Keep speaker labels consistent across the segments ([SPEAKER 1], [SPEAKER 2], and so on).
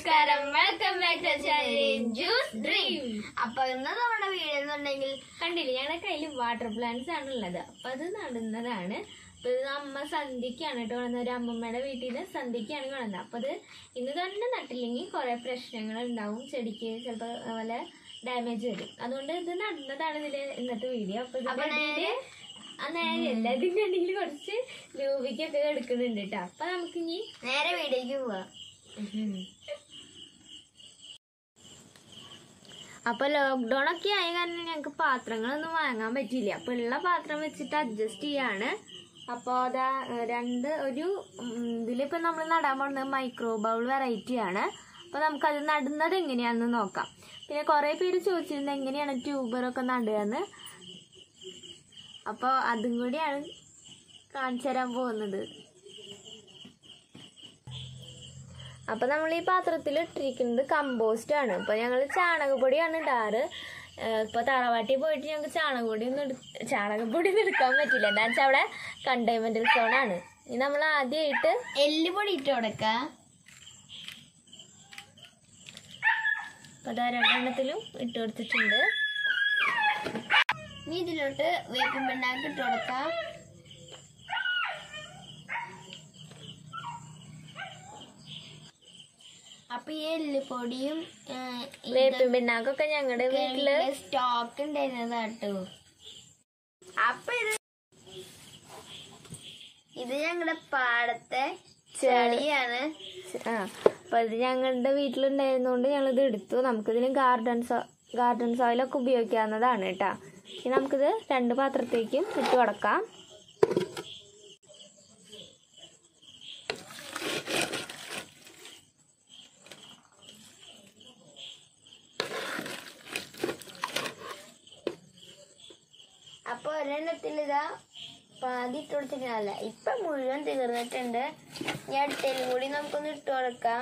[SPEAKER 1] നമസ്കാരം welcome back to juice dream അപ്പൊ ഇന്ന് നമ്മുടെ വീഡിയോ എന്നുണ്ടെങ്കിൽ
[SPEAKER 2] കണ്ടില്ലേ ഞങ്ങളുടെ കയ്യിൽ വാട്ടർ പ്ലാന്റ്സ് ആണ് ഉള്ളത് അപ്പൊ അത് നടുന്നതാണ് അപ്പൊ ഇത് അമ്മ സന്ധ്യക്കാണ് കേട്ടോ കൊണ്ടുവന്നത് ഒരു അമ്മമ്മയുടെ വീട്ടിൽ നിന്ന് സന്ധ്യക്കാണ് കൊണ്ടുവന്നത് അപ്പൊ അത് ഇന്ന് തന്നെ നട്ടില്ലെങ്കിൽ കുറെ പ്രശ്നങ്ങൾ ഉണ്ടാവും ചെടിക്ക് ചിലപ്പോൾ വല്ല ഡാമേജ് വരും അതുകൊണ്ട് ഇത് നടുന്നതാണ് ഇതില് ഇന്നത്തെ വീഡിയോ അപ്പൊ
[SPEAKER 1] അപ്പൊ
[SPEAKER 2] ഇതിന്റെ
[SPEAKER 1] നേരെ
[SPEAKER 2] ഇടയില് ആ നേരെയല്ല ഇതിന്റെ ഇടയിൽ കുറച്ച് രൂപയ്ക്കൊക്കെ എടുക്കുന്നുണ്ട് കേട്ടോ അപ്പൊ നമുക്കിനി
[SPEAKER 1] നേരെ വീഡിയോക്ക് പോവാ
[SPEAKER 2] അപ്പൊ ലോക്ക്ഡൌൺ ഒക്കെ ആയ കാരണം ഞങ്ങൾക്ക് പാത്രങ്ങളൊന്നും വാങ്ങാൻ പറ്റിയില്ല അപ്പൊ ഉള്ള പാത്രം വെച്ചിട്ട് അഡ്ജസ്റ്റ് ചെയ്യാണ് അപ്പോൾ അതാ ഏഹ്, രണ്ട് ഒരു ഉം, ഇതിലിപ്പോ നമ്മൾ നടാൻ പോകുന്നത് മൈക്രോ ബൗൾ വെറൈറ്റി ആണ് അപ്പൊ നമുക്കത് നടുന്നത് എങ്ങനെയാണെന്ന് നോക്കാം പിന്നെ കുറെ പേര് ചോദിച്ചിരുന്നത് എങ്ങനെയാണ് ട്യൂബറൊക്കെ നടുകയെന്ന് അപ്പോൾ അതും കൂടിയാണ് കാണിച്ചു തരാൻ പോകുന്നത് അപ്പൊ നമ്മൾ ഈ പാത്രത്തിൽ ഇട്ടിരിക്കുന്നത് കമ്പോസ്റ്റ് ആണ് ഇപ്പൊ ഞങ്ങൾ ചാണകപ്പൊടിയാണ് ഇടാറ് ഏഹ് ഇപ്പൊ തറവാട്ടിൽ പോയിട്ട് ഞങ്ങൾക്ക് ചാണകപ്പൊടി ഒന്നും എടു ചാണകപ്പൊടി ഒന്നും എടുക്കാൻ പറ്റില്ല എന്താ വെച്ചാൽ അവിടെ കണ്ടെയ്ൻമെന്റ് സോൺ ആണ് ഇനി നമ്മൾ ആദ്യമായിട്ട്
[SPEAKER 1] എല്ലുപൊടി ഇട്ട് കൊടുക്ക
[SPEAKER 2] ഇപ്പൊ ദാ രണ്ടെണ്ണത്തിലും ഇട്ട് കൊടുത്തിട്ടുണ്ട്
[SPEAKER 1] നീ ഇതിലോട്ട് വേപ്പിൻ പിണ്ണാക്ക് ഇട്ട് കൊടുക്ക അപ്പൊ ഈ എല്ലുപൊടിയും
[SPEAKER 2] വേപ്പിൻ പിണ്ണാക്കൊക്കെ ഞങ്ങളുടെ വീട്ടില്
[SPEAKER 1] സ്റ്റോക്ക് ഉണ്ടായിരുന്നതാട്ടോ അപ്പൊ ഇത് ഇത് ഞങ്ങളുടെ പാടത്തെ ചെടിയാണ്
[SPEAKER 2] ആ അപ്പൊ ഇത് ഞങ്ങളുടെ വീട്ടിലുണ്ടായിരുന്നോണ്ട് ഞങ്ങൾ ഇത് എടുത്തു നമുക്കിതിന് ഗാർഡൻ സോ ഗാർഡൻ സോയിലൊക്കെ ഉപയോഗിക്കാവുന്നതാണ് കേട്ടാ ഇനി നമുക്കിത് രണ്ട് പാത്രത്തേക്കും ഇട്ട് കൊടുക്കാം
[SPEAKER 1] അപ്പൊ ഒരെണ്ണത്തിൽ ഇതാ പാതി ഇട്ട് കൊടുത്തിട്ടില്ല ഇപ്പൊ മുഴുവൻ തീർന്നിട്ടുണ്ട് ഇനി അടുത്തേലും കൂടി നമുക്കൊന്ന് ഇട്ട് കൊടുക്കാം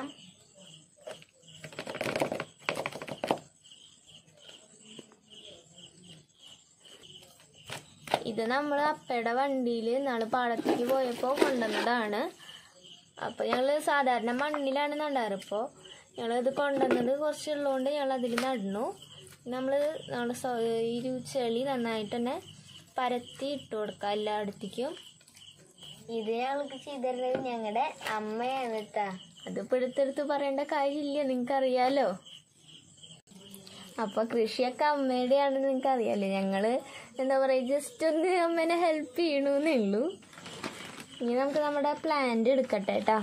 [SPEAKER 2] ഇത് നമ്മൾ അപ്പയുടെ വണ്ടിയിൽ നാളെ പാടത്തേക്ക് പോയപ്പോൾ കൊണ്ടുവന്നതാണ് അപ്പോൾ ഞങ്ങൾ സാധാരണ മണ്ണിലാണ് നടാറ് ഇപ്പോൾ ഞങ്ങളിത് കൊണ്ടുവന്നത് കുറച്ചുള്ളതുകൊണ്ട് ഞങ്ങൾ അതിൽ നടന്നു നമ്മൾ നമ്മുടെ സ്വ- ഈ ഒരു ചെളി നന്നായിട്ട് തന്നെ പരത്തി ഇട്ട് കൊടുക്കുക എല്ലായിടത്തേക്കും
[SPEAKER 1] ഇത് ഞങ്ങൾക്ക് ചെയ്തിരുന്നത് ഞങ്ങളുടെ അമ്മയാണ് കേട്ടാ
[SPEAKER 2] അതിപ്പോൾ എടുത്തെടുത്ത് പറയേണ്ട കാര്യമില്ല നിങ്ങൾക്കറിയാലോ അപ്പൊ കൃഷിയൊക്കെ അമ്മയുടെയാണെന്ന് നിങ്ങൾക്ക് അറിയാലോ ഞങ്ങള് എന്താ പറയാ ജസ്റ്റ് ഒന്ന് അമ്മേനെ ഹെൽപ്പ് ചെയ്യണമെന്നേ ഉള്ളൂ ഇനി നമുക്ക് നമ്മുടെ പ്ലാന്റ് എടുക്കട്ടെ കേട്ടാ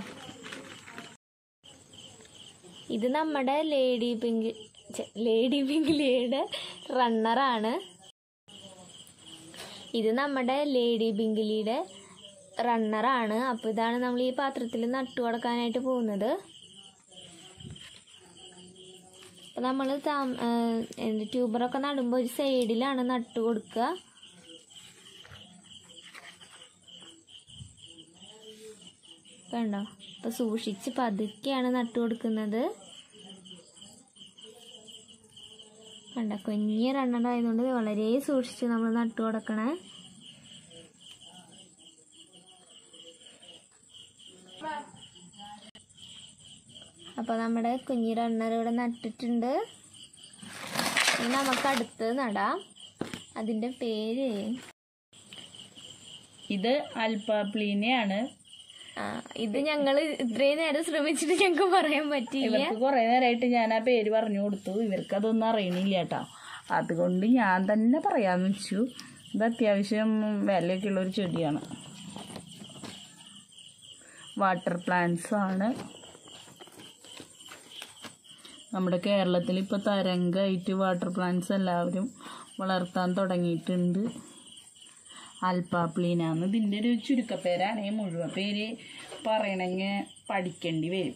[SPEAKER 2] ഇത് നമ്മുടെ ലേഡി പിങ്ക് ഛെ, ലേഡി പിങ്കിലിയുടെ റണ്ണറാണ് ഇത് നമ്മുടെ ലേഡി പിങ്കിലിയുടെ റണ്ണറാണ് അപ്പോൾ ഇതാണ് നമ്മൾ ഈ പാത്രത്തിൽ നട്ടു കൊടുക്കാനായിട്ട് പോകുന്നത് അപ്പോൾ നമ്മൾ ട്യൂബറൊക്കെ നടുമ്പോൾ ഒരു സൈഡിലാണ് നട്ടു കൊടുക്കുക കണ്ടോ അപ്പോൾ സൂക്ഷിച്ച് പതുക്കെയാണ് നട്ടു കൊടുക്കുന്നത് കണ്ട കുഞ്ഞ് റണ്ണറായതുകൊണ്ട് വളരെ സൂക്ഷിച്ച് നമ്മൾ നട്ടു കൊടുക്കണേ അപ്പോൾ നമ്മുടെ കുഞ്ഞി റണ്ണർ ഇവിടെ നട്ടിട്ടുണ്ട് ഇനി നമുക്ക് അടുത്ത് നടാം അതിൻ്റെ പേര്
[SPEAKER 3] ഇത് അൽപ്പാപ്ലീനയാണ്
[SPEAKER 2] ആ, ഇത് ഞങ്ങൾ ഇത്രയും നേരം ശ്രമിച്ചിട്ട് ഞങ്ങൾക്ക് പറയാൻ പറ്റിയില്ല
[SPEAKER 3] ഇവർക്ക് കുറെ നേരമായിട്ട് ഞാൻ ആ പേര് പറഞ്ഞു കൊടുത്തു ഇവർക്ക് അതൊന്നും അറിയണില്ല കേട്ടോ അതുകൊണ്ട് ഞാൻ തന്നെ പറയാന്ന് വെച്ചു ഇത് അത്യാവശ്യം വിലയൊക്കെ ഉള്ള ഒരു ചെടിയാണ് വാട്ടർ പ്ലാന്റ്സ് ആണ് നമ്മുടെ കേരളത്തിൽ ഇപ്പോൾ തരംഗമായിട്ട് വാട്ടർ പ്ലാന്റ്സ് എല്ലാവരും വളർത്താൻ തുടങ്ങിയിട്ടുണ്ട് അൽപ്പാപ്ലീനാന്ന് ഇതിൻ്റെ ഒരു ചുരുക്കപ്പേരാണ് ഈ മുഴുവൻ പേര് പറയണമെങ്കിൽ പഠിക്കേണ്ടി വരും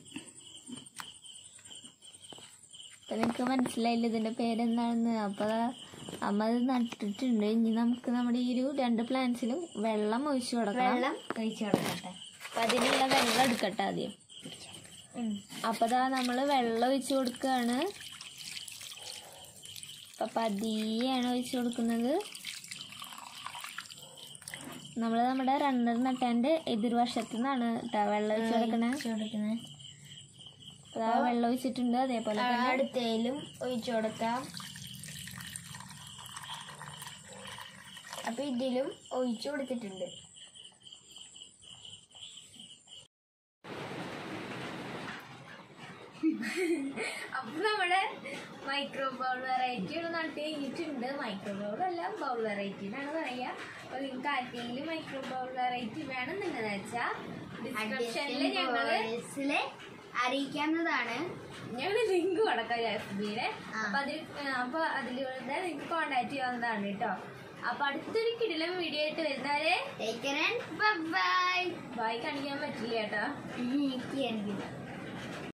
[SPEAKER 2] അപ്പൊ നിങ്ങൾക്ക് മനസ്സിലായില്ല ഇതിന്റെ പേരെന്താണെന്ന് അപ്പൊ ദാ അമ്മ അത് നട്ടിട്ടുണ്ട് ഇനി നമുക്ക് നമ്മുടെ ഈ ഒരു രണ്ട് പ്ലാന്റ്സിലും വെള്ളം ഒഴിച്ചു കൊടുക്കണം
[SPEAKER 1] വെള്ളം ഒഴിച്ചു കൊടുക്കട്ടെ
[SPEAKER 2] അപ്പൊ അതിനുള്ള വെള്ളം എടുക്കട്ടെ ആദ്യം അപ്പൊ ദാ നമ്മള് വെള്ളം ഒഴിച്ചു കൊടുക്കുകയാണ് അപ്പൊ പതിയാണ് ഒഴിച്ചു കൊടുക്കുന്നത് നമ്മൾ നമ്മുടെ റണ്ണർ നട്ടാൻ്റെ എതിർവശത്തു നിന്നാണ് കേട്ടോ വെള്ളം ഒഴിച്ചു കൊടുക്കണേ
[SPEAKER 1] കൊടുക്കുന്നത്
[SPEAKER 2] അതാ വെള്ളം ഒഴിച്ചിട്ടുണ്ട് അതേപോലെ തന്നെ
[SPEAKER 1] അടുത്തേലും ഒഴിച്ചു കൊടുക്കാം അപ്പൊ ഇതിലും ഒഴിച്ചു കൊടുത്തിട്ടുണ്ട്
[SPEAKER 2] അപ്പൊ നമ്മുടെ മൈക്രോ ബൗൾ വെറൈറ്റി ഇവിടെ നട്ട് കഴിഞ്ഞിട്ടുണ്ട് മൈക്രോ ബൗൾ അല്ല ബൗൾ വെറൈറ്റി എന്നാണ് പറയാ അപ്പൊ നിങ്ങൾക്ക് ആർക്കെങ്കിലും മൈക്രോ ബൗൾ വെറൈറ്റി വേണമെന്നുണ്ടെന്ന് വെച്ചാൽ ഡിസ്ക്രിപ്ഷനിൽ ഞങ്ങള്
[SPEAKER 1] ബോയ്സിലെ അറിയിക്കാവുന്നതാണ്
[SPEAKER 2] ഞങ്ങള് ലിങ്ക് കൊടുക്കാം എഫ് ബിയുടെ അപ്പൊ അതിൽ അപ്പൊ അതിലൂടെ നിങ്ങൾക്ക് കോണ്ടാക്ട് ചെയ്യാവുന്നതാണ് കേട്ടോ അപ്പൊ അടുത്തൊരു കിടിലം വീഡിയോ ആയിട്ട് വരുന്നവരെ
[SPEAKER 1] take care and bye
[SPEAKER 2] bye കാണിക്കാൻ പറ്റില്ല കേട്ടോ
[SPEAKER 1] എനിക്ക്